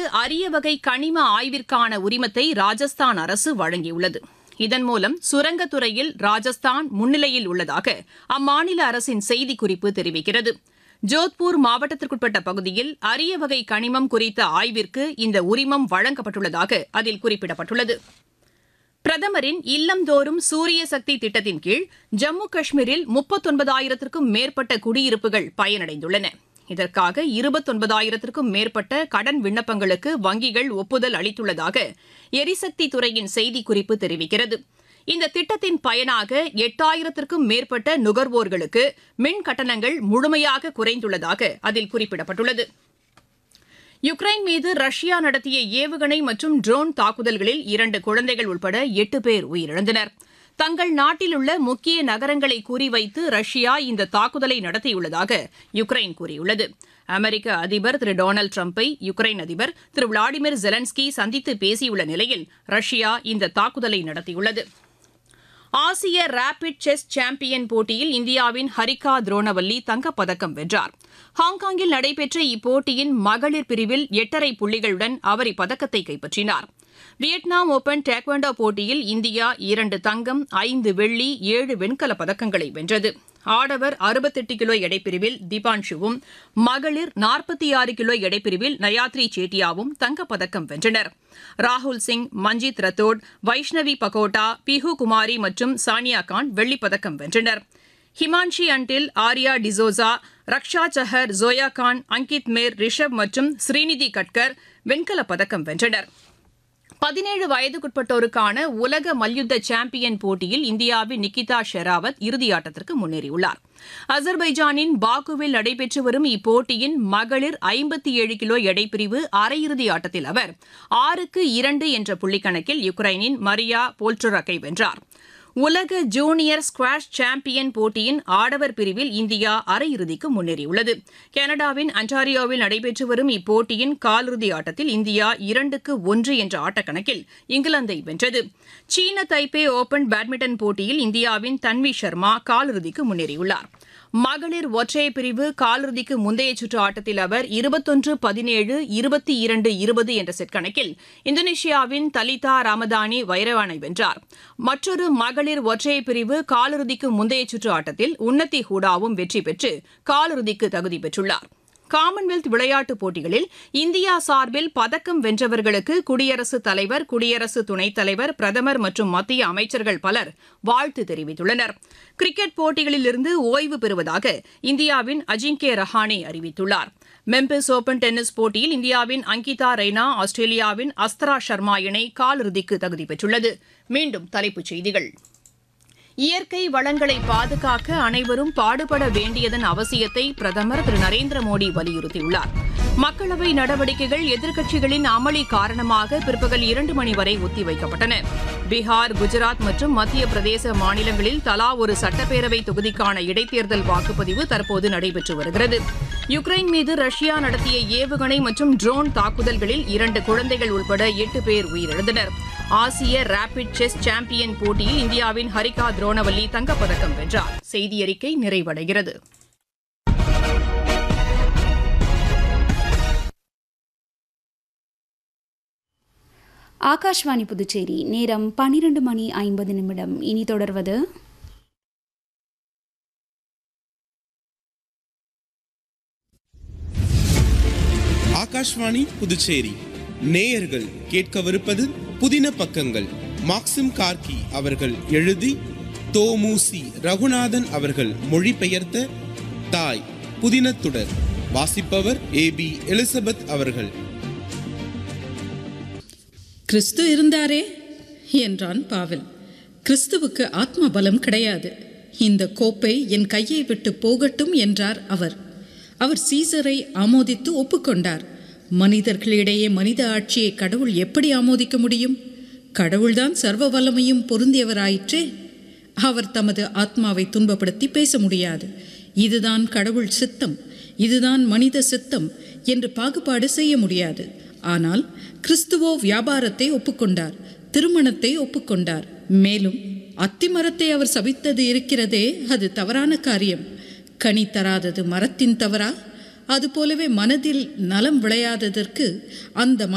அரிய வகை கனிம ஆய்விற்கான உரிமத்தை ராஜஸ்தான் அரசு வழங்கியுள்ளது இதன் மூலம் சுரங்கத்துறையில் ராஜஸ்தான் முன்னிலையில் உள்ளதாக அம்மாநில அரசின் செய்திக்குறிப்பு தெரிவிக்கிறது ஜோத்பூர் மாவட்டத்திற்குட்பட்ட பகுதியில் அரிய வகை கனிமம் குறித்த ஆய்விற்கு இந்த உரிமம் வழங்கப்பட்டுள்ளதாக அதில் குறிப்பிடப்பட்டுள்ளது பிரதமரின் இல்லந்தோறும் சூரிய சக்தி திட்டத்தின் கீழ் ஜம்மு காஷ்மீரில் முப்பத்தொன்பதாயிரத்திற்கும் மேற்பட்ட குடியிருப்புகள் பயனடைந்துள்ளன இதற்காக இருபத்தொன்பதாயிரத்திற்கும் மேற்பட்ட கடன் விண்ணப்பங்களுக்கு வங்கிகள் ஒப்புதல் அளித்துள்ளதாக எரிசக்தி துறையின் செய்திக்குறிப்பு தெரிவிக்கிறது இந்த திட்டத்தின் பயனாக எட்டாயிரத்திற்கும் மேற்பட்ட நுகர்வோர்களுக்கு மின் கட்டணங்கள் முழுமையாக குறைந்துள்ளதாக அதில் குறிப்பிடப்பட்டுள்ளது யுக்ரைன் மீது ரஷ்யா நடத்திய ஏவுகணை மற்றும் ட்ரோன் தாக்குதல்களில் இரண்டு குழந்தைகள் உட்பட எட்டு பேர் உயிரிழந்தனர் தங்கள் நாட்டில் உள்ள முக்கிய நகரங்களை குறிவைத்து ரஷ்யா இந்த தாக்குதலை நடத்தியுள்ளதாக யுக்ரைன் கூறியுள்ளது அமெரிக்க அதிபர் திரு டொனால்டு டிரம்பை யுக்ரைன் அதிபர் திரு விளாடிமிர் ஜெலன்ஸ்கி சந்தித்து பேசியுள்ள நிலையில் ரஷ்யா இந்த தாக்குதலை நடத்தியுள்ளது ஆசிய ரேபிட் செஸ் சாம்பியன் போட்டியில் இந்தியாவின் ஹரிகா துரோணவல்லி தங்கப்பதக்கம் வென்றார் ஹாங்காங்கில் நடைபெற்ற இப்போட்டியின் மகளிர் பிரிவில் எட்டரை புள்ளிகளுடன் அவர் இப்பதக்கத்தை கைப்பற்றினார் வியட்நாம் ஓபன் டேக்வாண்டோ போட்டியில் இந்தியா இரண்டு தங்கம் ஐந்து வெள்ளி ஏழு வெண்கலப் பதக்கங்களை வென்றது ஆடவர் அறுபத்தெட்டு கிலோ எடைப்பிரிவில் தீபான்ஷுவும் மகளிர் நாற்பத்தி ஆறு கிலோ எடைப்பிரிவில் நயாத்ரி சேட்டியாவும் தங்கப்பதக்கம் வென்றனர் ராகுல் சிங் மஞ்சித் ரத்தோட் வைஷ்ணவி பகோட்டா பிஹு குமாரி மற்றும் சானியா கான் வெள்ளிப்பதக்கம் வென்றனர் ஹிமான்ஷி அண்டில் ஆர்யா டிசோசா ரக்ஷா சஹர் ஜோயா கான் அங்கித் மேர் ரிஷப் மற்றும் ஸ்ரீநிதி கட்கர் வெண்கலப் பதக்கம் வென்றனர் பதினேழு வயதுக்குட்பட்டோருக்கான உலக மல்யுத்த சாம்பியன் போட்டியில் இந்தியாவின் நிக்கிதா ஷெராவத் இறுதியாட்டத்திற்கு முன்னேறியுள்ளார் அசர்பைஜானின் பாக்குவில் நடைபெற்று வரும் இப்போட்டியின் மகளிர் ஐம்பத்தி ஏழு கிலோ எடைப்பிரிவு அரையிறுதி ஆட்டத்தில் அவர் ஆறுக்கு இரண்டு என்ற புள்ளிக்கணக்கில் யுக்ரைனின் மரியா போல்ட்ரக்கை வென்றார் உலக ஜூனியர் ஸ்குவாஷ் சாம்பியன் போட்டியின் ஆடவர் பிரிவில் இந்தியா அரையிறுதிக்கு முன்னேறியுள்ளது கனடாவின் அன்டாரியோவில் நடைபெற்று வரும் இப்போட்டியின் காலிறுதி ஆட்டத்தில் இந்தியா இரண்டுக்கு ஒன்று என்ற ஆட்டக்கணக்கில் இங்கிலாந்தை வென்றது சீன தைப்பே ஓபன் பேட்மிண்டன் போட்டியில் இந்தியாவின் தன்வி சர்மா காலிறுதிக்கு முன்னேறியுள்ளார் மகளிர் ஒற்றையர் பிரிவு காலிறுதிக்கு முந்தைய சுற்று ஆட்டத்தில் அவர் இருபத்தொன்று பதினேழு இருபத்தி இரண்டு இருபது என்ற செட் கணக்கில் இந்தோனேஷியாவின் தலிதா ராமதானி வைரவானை வென்றார் மற்றொரு மகளிர் ஒற்றையர் பிரிவு காலிறுதிக்கு முந்தைய சுற்று ஆட்டத்தில் உன்னதி ஹூடாவும் வெற்றி பெற்று காலிறுதிக்கு தகுதி பெற்றுள்ளார் காமன்வெல்த் விளையாட்டுப் போட்டிகளில் இந்தியா சார்பில் பதக்கம் வென்றவர்களுக்கு குடியரசுத் தலைவர் குடியரசு துணைத் தலைவர் பிரதமர் மற்றும் மத்திய அமைச்சர்கள் பலர் வாழ்த்து தெரிவித்துள்ளனர் கிரிக்கெட் போட்டிகளிலிருந்து ஓய்வு பெறுவதாக இந்தியாவின் அஜிங்கே ரஹானே அறிவித்துள்ளார் மெம்பிஸ் ஓபன் டென்னிஸ் போட்டியில் இந்தியாவின் அங்கிதா ரெய்னா ஆஸ்திரேலியாவின் அஸ்தரா சர்மா இணை காலிறுதிக்கு தகுதி பெற்றுள்ளது மீண்டும் தலைப்புச் செய்திகள் இயற்கை வளங்களை பாதுகாக்க அனைவரும் பாடுபட வேண்டியதன் அவசியத்தை பிரதமர் திரு நரேந்திர மோடி வலியுறுத்தியுள்ளார் மக்களவை நடவடிக்கைகள் எதிர்க்கட்சிகளின் அமளி காரணமாக பிற்பகல் இரண்டு மணி வரை ஒத்திவைக்கப்பட்டன பீகார் குஜராத் மற்றும் மத்திய பிரதேச மாநிலங்களில் தலா ஒரு சட்டப்பேரவை தொகுதிக்கான இடைத்தேர்தல் வாக்குப்பதிவு தற்போது நடைபெற்று வருகிறது யுக்ரைன் மீது ரஷ்யா நடத்திய ஏவுகணை மற்றும் ட்ரோன் தாக்குதல்களில் இரண்டு குழந்தைகள் உட்பட எட்டு பேர் உயிரிழந்தனர் ஆசிய ரேபிட் செஸ் சாம்பியன் போட்டியில் இந்தியாவின் ஹரிகா துரோணவல்லி தங்கப்பதக்கம் வென்றார் செய்தியறிக்கை நிறைவடைகிறது ஆகாஷ்வாணி புதுச்சேரி நேரம் பன்னிரண்டு மணி ஐம்பது நிமிடம் இனி தொடர்வது ஆகாஷ்வாணி புதுச்சேரி நேயர்கள் கேட்கவிருப்பது புதின பக்கங்கள் மாக்சிம் கார்கி அவர்கள் எழுதி தோமுசி ரகுநாதன் அவர்கள் மொழிபெயர்த்த தாய் புதினத்துடர் வாசிப்பவர் ஏ பி எலிசபெத் அவர்கள் கிறிஸ்து இருந்தாரே என்றான் பாவல் கிறிஸ்துவுக்கு ஆத்ம பலம் கிடையாது இந்த கோப்பை என் கையை விட்டு போகட்டும் என்றார் அவர் அவர் சீசரை ஆமோதித்து ஒப்புக்கொண்டார் மனிதர்களிடையே மனித ஆட்சியை கடவுள் எப்படி ஆமோதிக்க முடியும் கடவுள்தான் சர்வ வல்லமையும் பொருந்தியவராயிற்றே அவர் தமது ஆத்மாவை துன்பப்படுத்தி பேச முடியாது இதுதான் கடவுள் சித்தம் இதுதான் மனித சித்தம் என்று பாகுபாடு செய்ய முடியாது ஆனால் கிறிஸ்துவோ வியாபாரத்தை ஒப்புக்கொண்டார் திருமணத்தை ஒப்புக்கொண்டார் மேலும் அத்திமரத்தை அவர் சபித்தது இருக்கிறதே அது தவறான காரியம் கனி தராதது மரத்தின் தவறா அதுபோலவே மனதில் நலம் விளையாததற்கு அந்த